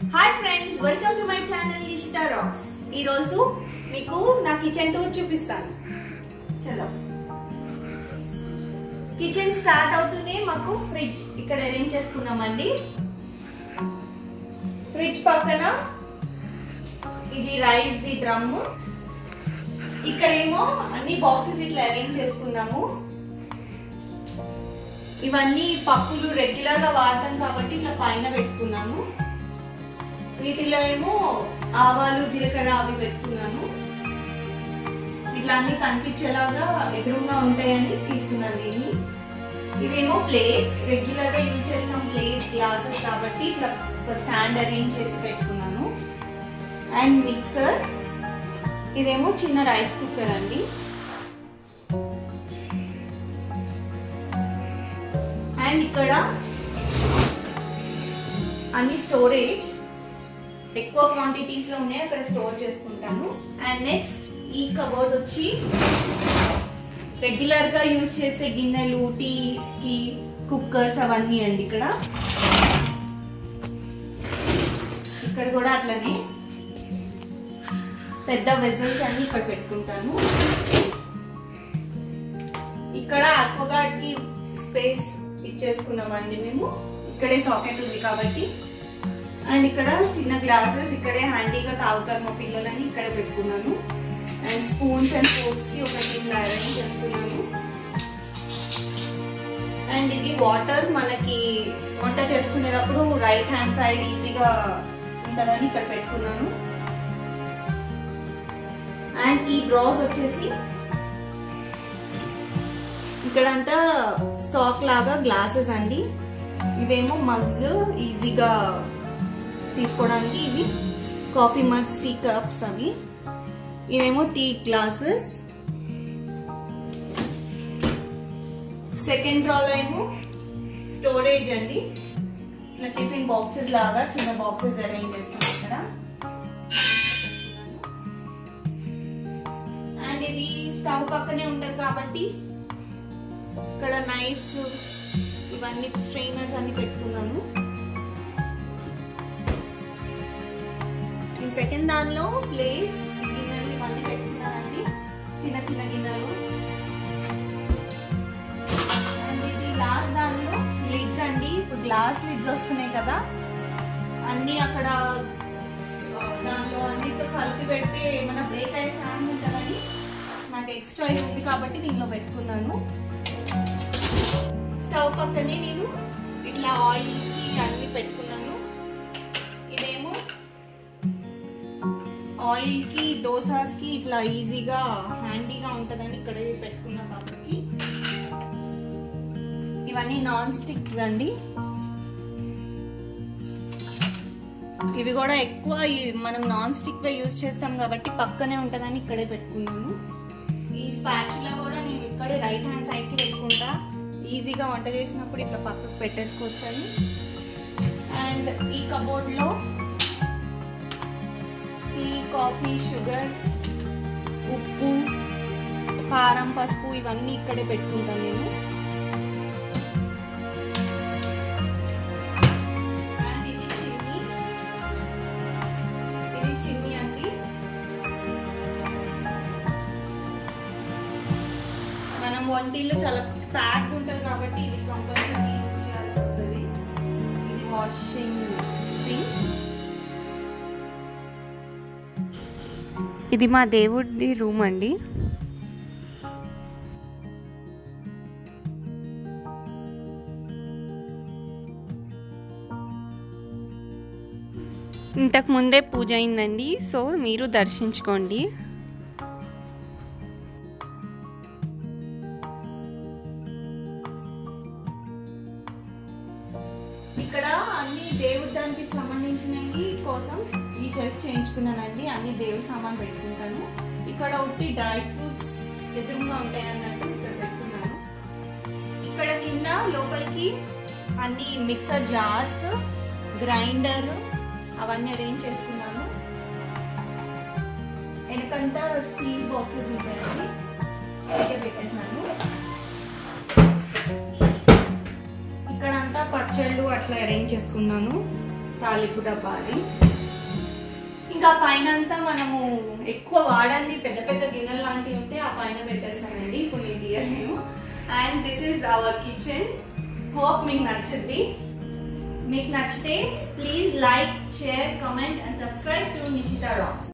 hi friends welcome to my channel Nishitha rocks ఈ రోజు మీకు నా కిచెన్ టూర్ చూపిస్తాను చలో కిచెన్ స్టార్ట్ అవుతూనే మాకు ఫ్రిడ్జ్ ఇక్కడ అరేంజ్ చేసుకున్నామండి ఫ్రిడ్జ్ పక్కన ఇది రైస్ ది డ్రమ్ ఇక్కడేమో అన్ని బాక్సెస్ ఇట్లా అరేంజ్ చేసుకున్నాము ఇవన్నీ పప్పులు రెగ్యులర్ గా వాడతాం కాబట్టి ఇట్లా పైన పెట్టుకున్నాను వీటిలో ఏమో ఆవాలు జీలకర్ర అవి పెట్టుకున్నాను ఇట్లా అన్ని కనిపించేలాగా ఎదురుగా ఉంటాయని తీసుకున్నాను దీన్ని ఇవేమో ప్లేట్స్ రెగ్యులర్ గా యూజ్ చేస్తాం ప్లేట్స్ గ్లాసెస్ కాబట్టి ఇట్లా ఒక స్టాండ్ అరేంజ్ చేసి పెట్టుకున్నాను అండ్ మిక్సర్ ఇదేమో చిన్న రైస్ కుక్కర్ అండి అండ్ ఇక్కడ అన్ని స్టోరేజ్ ఎక్కువ క్వాంటిటీస్ లో ఉన్నాయి అక్కడ స్టోర్ చేసుకుంటాను అండ్ నెక్స్ట్ ఈ కబోర్డ్ వచ్చి రెగ్యులర్ గా యూజ్ చేసే గిన్నెలు టీ కి కుక్కర్స్ అవన్నీ అండి ఇక్కడ ఇక్కడ కూడా అట్లనే పెద్ద వెజల్స్ అన్ని ఇక్కడ పెట్టుకుంటాను ఇక్కడ అక్వగార్డ్ కి స్పేస్ ఇచ్చేసుకున్నామండి మేము ఇక్కడే సాకెట్ ఉంది కాబట్టి అండ్ ఇక్కడ చిన్న గ్లాసెస్ ఇక్కడే హ్యాండీగా తాగుతారు మా పిల్లలని ఇక్కడే పెట్టుకున్నాను అండ్ స్పూన్స్ అండ్ ఫోర్క్స్ కి ఒకటి ఇలా అరేంజ్ చేసుకున్నాను అండ్ ఇది వాటర్ మనకి వంట చేసుకునేటప్పుడు రైట్ హ్యాండ్ సైడ్ ఈజీగా ఉంటుందని ఇక్కడ పెట్టుకున్నాను అండ్ ఈ డ్రాస్ వచ్చేసి ఇక్కడంతా స్టాక్ లాగా గ్లాసెస్ అండి ఇవేమో మగ్స్ ఈజీగా తీసుకోవడానికి ఇవి కాఫీ మగ్స్ టీ కప్స్ అవి ఇవేమో టీ గ్లాసెస్ సెకండ్ డ్రాలో ఏమో స్టోరేజ్ అండి ఇట్లా టిఫిన్ బాక్సెస్ లాగా చిన్న బాక్సెస్ అరేంజ్ చేస్తాం ఇక్కడ అండ్ ఇది స్టవ్ పక్కనే ఉంటది కాబట్టి ఇక్కడ నైఫ్స్ ఇవన్నీ స్ట్రైనర్స్ అన్ని పెట్టుకున్నాను నేను సెకండ్ దానిలో ప్లేట్స్ గిన్నెలు ఇవన్నీ పెట్టుకున్నానండి చిన్న చిన్న గిన్నెలు అండ్ ఇది లాస్ట్ దానిలో లిడ్స్ అండి ఇప్పుడు గ్లాస్ లిడ్స్ వస్తున్నాయి కదా అన్ని అక్కడ ఆ, దానిలో అన్నిట్లో కలిపి పెడితే ఏమైనా బ్రేక్ అయ్యే ఛాన్స్ ఉంటుందని నాకు ఎక్స్ట్రా ఉంది కాబట్టి దీనిలో పెట్టుకున్నాను స్టవ్ పక్కనే నేను ఇట్లా ఆయిల్ కి అన్ని పెట్టుకున్నాను ఇదేమో ఆయిల్ కి దోసాస్ కి ఇట్లా ఈజీగా హ్యాండీగా ఉంటుందని ఇక్కడ పెట్టుకున్నా కాబట్టి ఇవన్నీ నాన్ స్టిక్ అండి ఇవి కూడా ఎక్కువ ఈ- మనం నాన్ స్టిక్ వే యూజ్ చేస్తాం కాబట్టి పక్కనే ఉంటుందని ఇక్కడే పెట్టుకున్నాను ఈ స్పాచులా కూడా నేను ఇక్కడే రైట్ హ్యాండ్ సైడ్ కి పెట్టుకుంటా ఈజీగా వంట చేసినప్పుడు ఇట్లా పక్కకు పెట్టేసుకోవచ్చు అని అండ్ ఈ కబోర్డ్ లో టీ కాఫీ షుగర్ ఉప్పు కారం పసుపు ఇవన్నీ ఇక్కడే పెట్టుకుంటాను నేను అండ్ ఇది చిమ్నీ ఇది చిమ్నీ అండి మనం వంటిల్లు చాలా ప్యాక్ ఉంటుంది కాబట్టి ఇది కంపల్సరీ యూజ్ చేయాల్సి వస్తుంది ఇది వాషింగ్ సింక్ ఇది మా దేవుడి రూమ్ అండి ఇంతకు ముందే పూజ అయిందండి సో మీరు దర్శించుకోండి ఇక్కడ అన్ని దేవుడి దానికి సంబంధించినవి కోసం ఈ షెల్ఫ్ చేయించుకున్నానండి అన్ని దేవుడి సామాన్ పెట్టుకుంటాను ఇక్కడ ఒకటి డ్రై ఫ్రూట్స్ ఎదురుగా ఉంటాయి అన్నట్టు ఇక్కడ పెట్టుకున్నాను ఇక్కడ కింద లోపలికి అన్ని మిక్సర్ జార్స్ గ్రైండర్ అవన్నీ అరేంజ్ చేసుకున్నాను వెనకంతా స్టీల్ బాక్సెస్ ఉంటాయండి ఇక్కడ పెట్టేసాను ఇక్కడ అంతా పచ్చళ్ళు అట్లా అరేంజ్ చేసుకున్నాను తాలింపు డబ్బా అది ఇంకా పైన అంతా మనము ఎక్కువ వాడంది పెద్ద పెద్ద గిన్నెలు లాంటివి ఉంటే ఆ పైన పెట్టేస్తానండి ఇప్పుడు నేను తీయలేను and this is our kitchen hope మీకు నచ్చుద్ది మీకు నచ్చితే please like share comment and subscribe to Nishitha racks